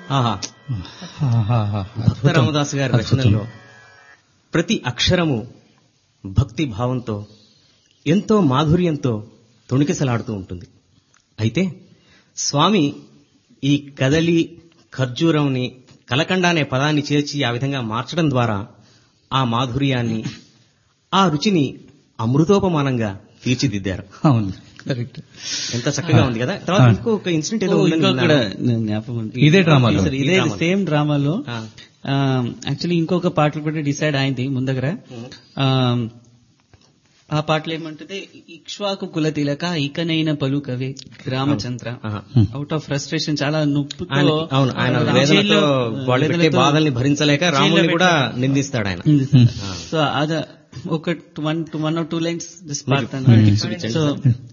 ఆహా భక్త రామదాస్ గారి రచనల్లో ప్రతి అక్షరము భక్తి భావంతో ఎంతో మాధుర్యంతో తొణికిసలాడుతూ ఉంటుంది అయితే స్వామి ఈ కదలి ఖర్జూరంని కలకండ అనే పదాన్ని చేర్చి ఆ విధంగా మార్చడం ద్వారా ఆ మాధుర్యాన్ని ఆ రుచిని అమృతోపమానంగా తీర్చిదిద్దారు అవును కరెక్ట్ ఎంత చక్కగా ఉంది కదా తర్వాత ఇంకొక ఇన్సిడెంట్ ఏదో ఉందని ఇంకొకడ విన్నాను. జ్ఞాపకం ఉంది. ఇదే డ్రామాలో? సరే, ఈ ఇదే డ్రామాలో. సేమ్ డ్రామాలో ఆ. యాక్చువల్లీ ఇంకొక పాటలు కూడా డిసైడ్ అయింది ముందగర ఆ, ఆ పాటలు ఏమంటుంది ఇక్ష్వాకు కుల తిలక ఇకనైన పలుకవే రామచంద్ర ఆహా. అవుట్ ఆఫ్ ఫ్రస్ట్రేషన్ చాలా నొప్పితో ఆయన అవును ఆయన ఆ, వేదనతో జైల్లో, వాళ్ళు పెట్టే వేదనతో బాధల్ని భరించలేక రాముని జైల్లో కూడా పెట్టారు. నిందిస్తాడు ఆయన సో అద ఒక one one or two lines just పాడతాను చూపించండి. సో